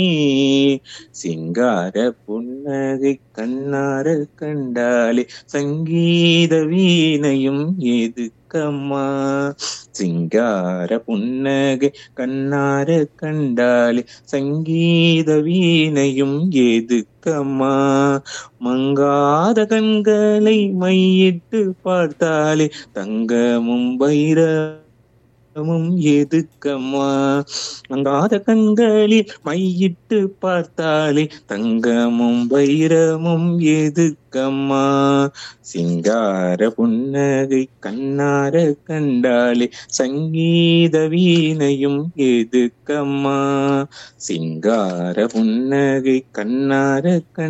சிங்கார புன்னகை கண்ணார கண்டாலே சங்கீத வீணையும் எதுக்கம்மா சிங்கார புன்னகை கண்ணார கண்டாலே சங்கீத வீணையும் எதுக்கம்மா மங்காத கண்களை மையிட்டு பார்த்தாலே தங்கமும் வைரமும் எதுக்கம்மா மங்காத கண்களில் மையிட்டு பார்த்தாலே தங்கமும் வைரமும் எதுக்கம்மா சிங்கார புன்னகை கண்ணார கண்டாலே சங்கீத வீணையும் எதுக்கம்மா சிங்கார புன்னகை கண்ணார கண்